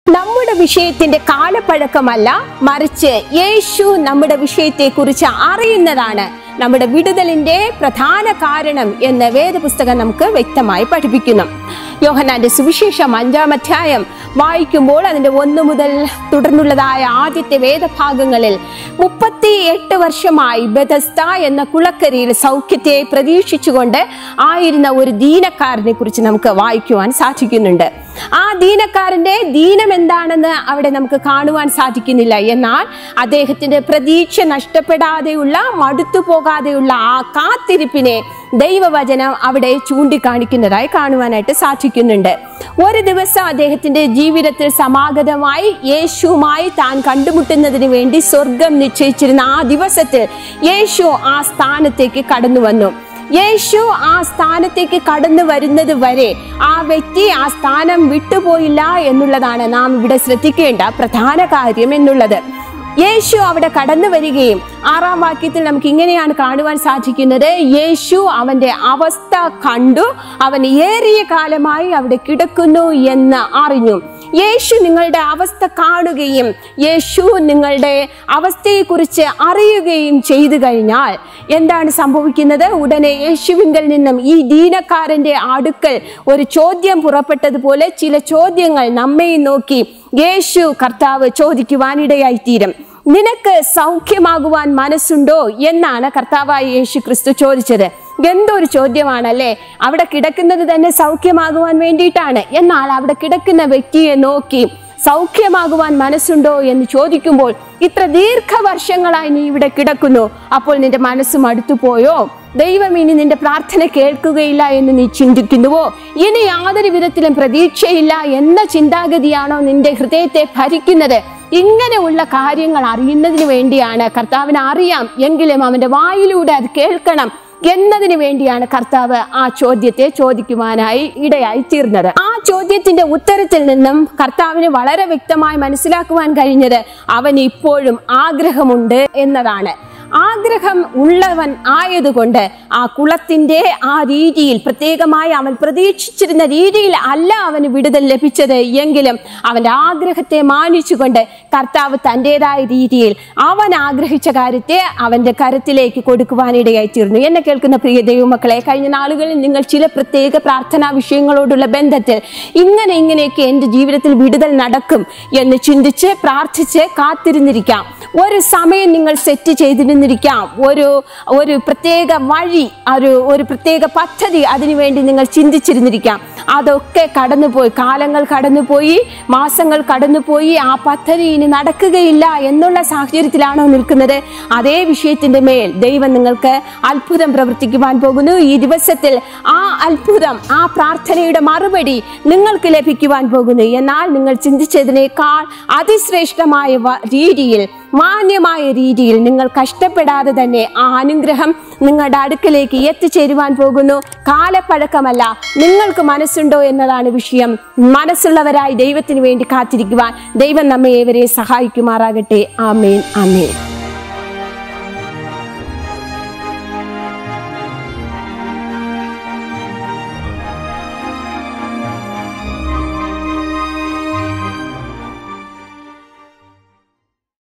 നമ്മുടെ വിഷയത്തിന്റെ കാലപ്പഴക്കമല്ല മറിച്ച് യേശു നമ്മുടെ വിഷയത്തെക്കുറിച്ച് അറിയുന്നതാണ് നമ്മുടെ വിടുതലിന്റെ പ്രധാന കാരണം എന്ന് വേദപുസ്തകം നമുക്ക് വ്യക്തമായി പഠിപ്പിക്കുന്നു യോഹനാന്റെ സുവിശേഷം അഞ്ചാം അധ്യായം വായിക്കുമ്പോൾ അതിന്റെ ഒന്ന് മുതൽ തുടർന്നുള്ളതായ ആദ്യത്തെ വേദഭാഗങ്ങളിൽ മുപ്പത്തി എട്ട് വർഷമായി ബദസ്ത എന്ന കുളക്കരയിൽ സൗഖ്യത്തെ പ്രതീക്ഷിച്ചുകൊണ്ട് ആയിരുന്ന ഒരു ദീനക്കാരനെ കുറിച്ച് നമുക്ക് വായിക്കുവാൻ സാധിക്കുന്നുണ്ട് ആ ദീനക്കാരന്റെ ദീനം എന്താണെന്ന് അവിടെ നമുക്ക് കാണുവാൻ സാധിക്കുന്നില്ല എന്നാൽ അദ്ദേഹത്തിന്റെ പ്രതീക്ഷ നഷ്ടപ്പെടാതെയുള്ള മടുത്തു പോകാതെയുള്ള ആ കാത്തിരിപ്പിനെ ദൈവവചനം അവിടെ ചൂണ്ടിക്കാണിക്കുന്നതായി കാണുവാനായിട്ട് സാധിക്കുന്നുണ്ട് ഒരു ദിവസം അദ്ദേഹത്തിന്റെ ജീവിതത്തിൽ സമാഗതമായി യേശുവുമായി താൻ കണ്ടുമുട്ടുന്നതിന് വേണ്ടി സ്വർഗം നിശ്ചയിച്ചിരുന്ന ആ ദിവസത്തിൽ യേശു ആ സ്ഥാനത്തേക്ക് കടന്നു വന്നു യേശു ആ സ്ഥാനത്തേക്ക് കടന്നു വരുന്നത് വരെ ആ വ്യക്തി ആ സ്ഥാനം വിട്ടുപോയില്ല എന്നുള്ളതാണ് നാം ഇവിടെ ശ്രദ്ധിക്കേണ്ട പ്രധാന കാര്യം എന്നുള്ളത് യേശു അവിടെ കടന്നു വരികയും ആറാം വാക്യത്തിൽ നമുക്ക് ഇങ്ങനെയാണ് കാണുവാൻ സാധിക്കുന്നത് യേശു അവന്റെ അവസ്ഥ കണ്ടു അവൻ ഏറിയ കാലമായി അവിടെ കിടക്കുന്നു എന്ന് അറിഞ്ഞു യേശു നിങ്ങളുടെ അവസ്ഥ കാണുകയും യേശു നിങ്ങളുടെ അവസ്ഥയെക്കുറിച്ച് അറിയുകയും ചെയ്തു കഴിഞ്ഞാൽ എന്താണ് സംഭവിക്കുന്നത് ഉടനെ യേശുവിങ്കൽ നിന്നും ഈ ദീനക്കാരന്റെ അടുക്കൽ ഒരു ചോദ്യം പുറപ്പെട്ടതുപോലെ ചില ചോദ്യങ്ങൾ നമ്മെ നോക്കി യേശു കർത്താവ് ചോദിക്കുവാനിടയായി തീരും നിനക്ക് സൗഖ്യമാകുവാൻ മനസ്സുണ്ടോ എന്നാണ് കർത്താവായ യേശു ക്രിസ്തു ചോദിച്ചത് എന്തൊരു ചോദ്യമാണല്ലേ അവിടെ കിടക്കുന്നത് തന്നെ സൗഖ്യമാകുവാൻ വേണ്ടിയിട്ടാണ് എന്നാൽ അവിടെ കിടക്കുന്ന വ്യക്തിയെ നോക്കി സൗഖ്യമാകുവാൻ മനസ്സുണ്ടോ എന്ന് ചോദിക്കുമ്പോൾ ഇത്ര ദീർഘവർഷങ്ങളായി നീ ഇവിടെ കിടക്കുന്നു അപ്പോൾ നിന്റെ മനസ്സ് മടുത്തു പോയോ ദൈവം ഇനി നിന്റെ പ്രാർത്ഥന കേൾക്കുകയില്ല എന്ന് നീ ചിന്തിക്കുന്നുവോ ഇനി യാതൊരു വിധത്തിലും പ്രതീക്ഷയില്ല എന്ന ചിന്താഗതിയാണോ നിന്റെ ഹൃദയത്തെ ഭരിക്കുന്നത് ഇങ്ങനെയുള്ള കാര്യങ്ങൾ അറിയുന്നതിന് വേണ്ടിയാണ് കർത്താവിന് അറിയാം എങ്കിലും അവന്റെ വായിലൂടെ അത് കേൾക്കണം എന്നതിന് വേണ്ടിയാണ് കർത്താവ് ആ ചോദ്യത്തെ ചോദിക്കുവാനായി ഇടയായി തീർന്നത് ആ ചോദ്യത്തിന്റെ ഉത്തരത്തിൽ നിന്നും കർത്താവിന് വളരെ വ്യക്തമായി മനസ്സിലാക്കുവാൻ കഴിഞ്ഞത് അവൻ ഇപ്പോഴും ആഗ്രഹമുണ്ട് എന്നതാണ് ആഗ്രഹം ഉള്ളവൻ ആയതുകൊണ്ട് ആ കുളത്തിന്റെ ആ രീതിയിൽ പ്രത്യേകമായി അവൻ പ്രതീക്ഷിച്ചിരുന്ന രീതിയിൽ അല്ല അവന് വിടുതൽ ലഭിച്ചത് എങ്കിലും അവന്റെ ആഗ്രഹത്തെ മാനിച്ചുകൊണ്ട് കർത്താവ് തൻ്റെതായ രീതിയിൽ അവൻ ആഗ്രഹിച്ച കാര്യത്തെ അവന്റെ കരത്തിലേക്ക് കൊടുക്കുവാനിടയായി തീർന്നു എന്നെ കേൾക്കുന്ന പ്രിയ ദൈവമക്കളെ കഴിഞ്ഞ നാളുകളിൽ നിങ്ങൾ ചില പ്രത്യേക പ്രാർത്ഥനാ വിഷയങ്ങളോടുള്ള ബന്ധത്തിൽ ഇങ്ങനെ ഇങ്ങനെയൊക്കെ എൻ്റെ ജീവിതത്തിൽ വിടുതൽ നടക്കും എന്ന് ചിന്തിച്ച് പ്രാർത്ഥിച്ച് കാത്തിരുന്നിരിക്കാം ഒരു സമയം നിങ്ങൾ സെറ്റ് ചെയ്തിരുന്നിരിക്കാം ഒരു ഒരു പ്രത്യേക വഴി ഒരു ഒരു പ്രത്യേക പദ്ധതി അതിനുവേണ്ടി നിങ്ങൾ ചിന്തിച്ചിരുന്നിരിക്കാം അതൊക്കെ കടന്നുപോയി കാലങ്ങൾ കടന്നുപോയി മാസങ്ങൾ കടന്നുപോയി ആ പദ്ധതി ഇനി നടക്കുകയില്ല എന്നുള്ള സാഹചര്യത്തിലാണോ നിൽക്കുന്നത് അതേ വിഷയത്തിന്റെ മേൽ ദൈവം നിങ്ങൾക്ക് അത്ഭുതം പ്രവർത്തിക്കുവാൻ പോകുന്നു ഈ ദിവസത്തിൽ ആ അത്ഭുതം ആ പ്രാർത്ഥനയുടെ മറുപടി നിങ്ങൾക്ക് ലഭിക്കുവാൻ പോകുന്നു എന്നാൽ നിങ്ങൾ ചിന്തിച്ചതിനേക്കാൾ അതിശ്രേഷ്ഠമായ വ- രീതിയിൽ മാന്യമായ രീതിയിൽ നിങ്ങൾ കഷ്ടപ്പെടാതെ തന്നെ ആ അനുഗ്രഹം നിങ്ങളുടെ അടുക്കലേക്ക് എത്തിച്ചേരുവാൻ പോകുന്നു കാലപ്പഴക്കമല്ല നിങ്ങൾക്ക് മനസ്സുണ്ടോ എന്നതാണ് വിഷയം മനസ്സുള്ളവരായി ദൈവത്തിന് വേണ്ടി കാത്തിരിക്കുവാൻ ദൈവം നമ്മെ ഏവരെ സഹായിക്കുമാറാകട്ടെ ആമേൻ ആമേൻ